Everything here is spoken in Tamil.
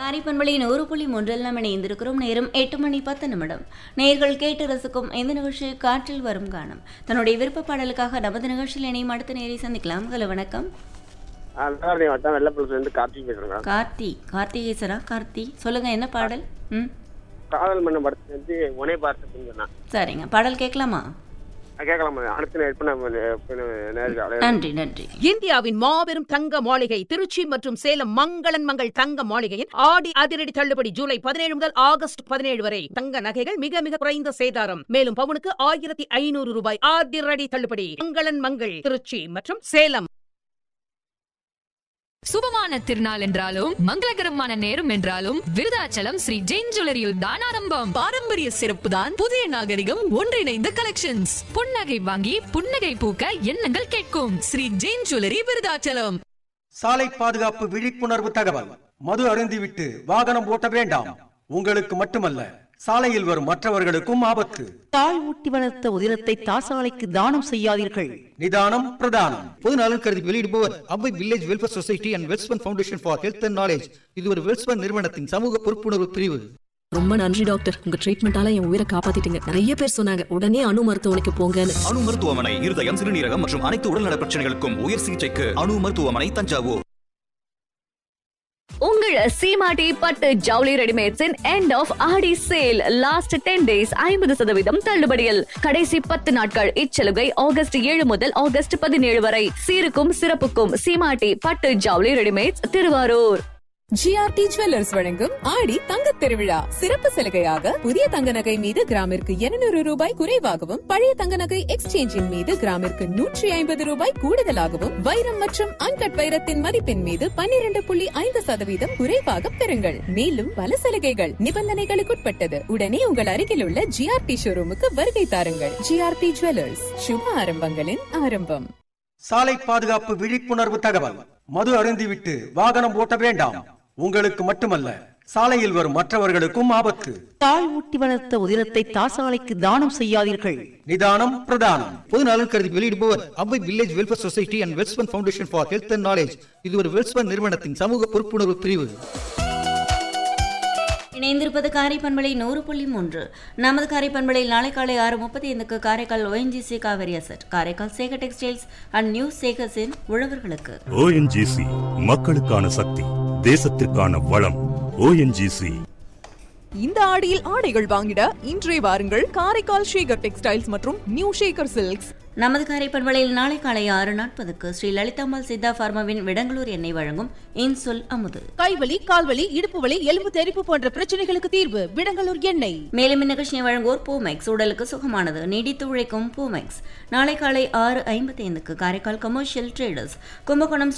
காரிப்பண்பளி நூறு புள்ளி மூன்றில் நாம் இணைந்திருக்கிறோம் நேரம் எட்டு மணி பத்து நிமிடம் நேர்கள் கேட்டு ரசிக்கும் இந்த நிகழ்ச்சி காற்றில் வரும் காணும் தன்னுடைய விருப்ப பாடலுக்காக நமது நிகழ்ச்சியில் இணையும் அடுத்த நேரை சந்திக்கலாம் ஹலோ வணக்கம் ஆ நாகரணி வட்டம் வெள்ளப்பள்ளத்துலேருந்து கார்த்திக் பேசுகிறேன் கார்த்தி கார்த்திகேசரா கார்த்தி சொல்லுங்க என்ன பாடல் ம் காதல் மன்ன படத்துலேருந்து ஒனே பார்த்துன்னு சொன்னேன் சரிங்க பாடல் கேட்கலாமா கேட்கலாம் அடுத்த நேரம் நம்ம நேரில் நன்றி நன்றி இந்தியாவின் மாபெரும் தங்க மாளிகை திருச்சி மற்றும் சேலம் மங்களன் மங்கள் தங்க மாளிகையின் ஆடி அதிரடி தள்ளுபடி ஜூலை பதினேழு முதல் ஆகஸ்ட் பதினேழு வரை தங்க நகைகள் மிக மிக குறைந்த சேதாரம் மேலும் பவுனுக்கு ஆயிரத்தி ஐநூறு ரூபாய் அதிரடி தள்ளுபடி மங்களன் மங்கள் திருச்சி மற்றும் சேலம் சுபமான திருநாள் என்றாலும் மங்களகரமான நேரம் என்றாலும் விருதாச்சலம் ஸ்ரீ ஜெயின் ஜுவல்லரியில் தான் ஆரம்பம் பாரம்பரிய சிறப்பு தான் புதிய நாகரிகம் ஒன்றிணைந்த கலெக்ஷன்ஸ் புன்னகை வாங்கி புன்னகை பூக்க எண்ணங்கள் கேட்கும் ஸ்ரீ ஜெயின் ஜுவல்லரி விருதாச்சலம் சாலை பாதுகாப்பு விழிப்புணர்வு தகவல் மது அருந்திவிட்டு வாகனம் ஓட்ட வேண்டாம் உங்களுக்கு மட்டுமல்ல சாலையில் வரும் மற்றவர்களுக்கும் ஆபத்து தாய் ஊட்டி வளர்த்த உதிரத்தை தாசாலைக்கு தானம் செய்யாதீர்கள் நிதானம் பிரதானம் பொது நலன் கருதி வெளியிடுபவர் அவை village welfare society and Welspun foundation for health and knowledge இது ஒரு வெல்ஸ்பன் நிறுவனத்தின் சமூக பொறுப்புணர்வு பிரிவு ரொம்ப நன்றி டாக்டர் உங்க ட்ரீட்மெண்டால என் உயிரை காப்பாத்திட்டீங்க நிறைய பேர் சொன்னாங்க உடனே அணு மருத்துவமனைக்கு போங்கன்னு அணு மருத்துவமனை இருதயம் சிறுநீரகம் மற்றும் அனைத்து உடல்நல பிரச்சனைகளுக்கும் உயர் சிகிச்சைக்கு அணு மருத்துவமனை தஞ்சாவூர் உங்கள் சீமாட்டி பட்டு ஜவுளி ரெடிமேட்ஸின் end of Aadi sale last ten days ஐம்பது சதவீதம் தள்ளுபடியில் கடைசி பத்து நாட்கள் இச்சலுகை ஆகஸ்ட் ஏழு முதல் ஆகஸ்ட் பதினேழு வரை சீருக்கும் சிறப்புக்கும் சீமாட்டி பட்டு ஜவுளி ரெடிமேட்ஸ் திருவாரூர் ஜிஆர்டி ஜுவல்லர்ஸ் வழங்கும் ஆடி தங்கத் திருவிழா சிறப்பு சலுகையாக புதிய தங்க நகை மீது கிராமிற்கு இருநூறு ரூபாய் குறைவாகவும் பழைய தங்க நகை எக்ஸ்சேஞ்சின் மீது கிராமிற்கு நூற்றி ஐம்பது ரூபாய் கூடுதலாகவும் வைரம் மற்றும் அன்கட் வைரத்தின் மதிப்பின் மீது பன்னிரண்டு புள்ளி ஐந்து சதவீதம் குறைவாக பெறுங்கள் மேலும் பல சலுகைகள் நிபந்தனைகளுக்குட்பட்டது உடனே உங்கள் அருகில் உள்ள ஜிஆர்டி ஷோரூமுக்கு வருகை தாருங்கள் ஜிஆர்டி ஜுவல்லர்ஸ் சுப ஆரம்பங்களின் ஆரம்பம் சாலை பாதுகாப்பு விழிப்புணர்வு தகவல் மது அருந்திவிட்டு வாகனம் ஓட்ட வேண்டாம் உங்களுக்கு மட்டுமல்ல சாலையில் வரும் மற்றவர்களுக்கும் ஆபத்து தாய் ஊட்டி வளர்த்த உதிரத்தை தாசாலைக்கு தானம் செய்யாதீர்கள் நிதானம் பிரதானம் பொது நலன் கருதி வெளியிடுபவர் அவை village welfare society and Welspun foundation for health and knowledge இது ஒரு வெல்ஸ்பன் நிறுவனத்தின் சமூக பொறுப்புணர்வு பிரிவு இணைந்திருப்பது காரைப்பண்பளை நூறு புள்ளி மூன்று நமது காரைப்பண்பளையில் நாளை காலை ஆறு முப்பத்தி ஐந்துக்கு Karaikal ONGC Cauvery asset Karaikal Sekar textiles and new சேகர்ஸின் உழவர்களுக்கு ஓஎன்ஜிசி மக்களுக்கான சக்தி தேசத்திற்கான வளம் ஓஎன்ஜிசி இந்த ஆடியில் ஆடைகள் வாங்கிட இன்றே வாருங்கள் காரைக்கால் ஷேகர் டெக்ஸ்டைல்ஸ் மற்றும் நியூ ஷேகர் சில்க்ஸ் நமது காரைப்பண்பளையில் நாளை காலை ஆறு நாற்பதுக்கு ஸ்ரீ லலிதாம்பாள் சித்தா பார்மாவின் விடங்களூர் எண்ணெய் வழங்கும் இன்சொல் அமுது கைவலி கால்வலி இடுப்பு வலி எலும்பு தெறிப்பு போன்ற பிரச்சனைகளுக்கு தீர்வு விடங்கலூர் எண்ணெய் மேலும் இந்நிகழ்ச்சியை வழங்குவோர் பூமெக்ஸ் உடலுக்கு சுகமானது நீடித்து உழைக்கும் பூமெக்ஸ் நாளை காலை ஆறு ஐம்பத்தி ஐந்துக்கு காரைக்கால் கமர்ஷியல் ட்ரேடர்ஸ் கும்பகோணம்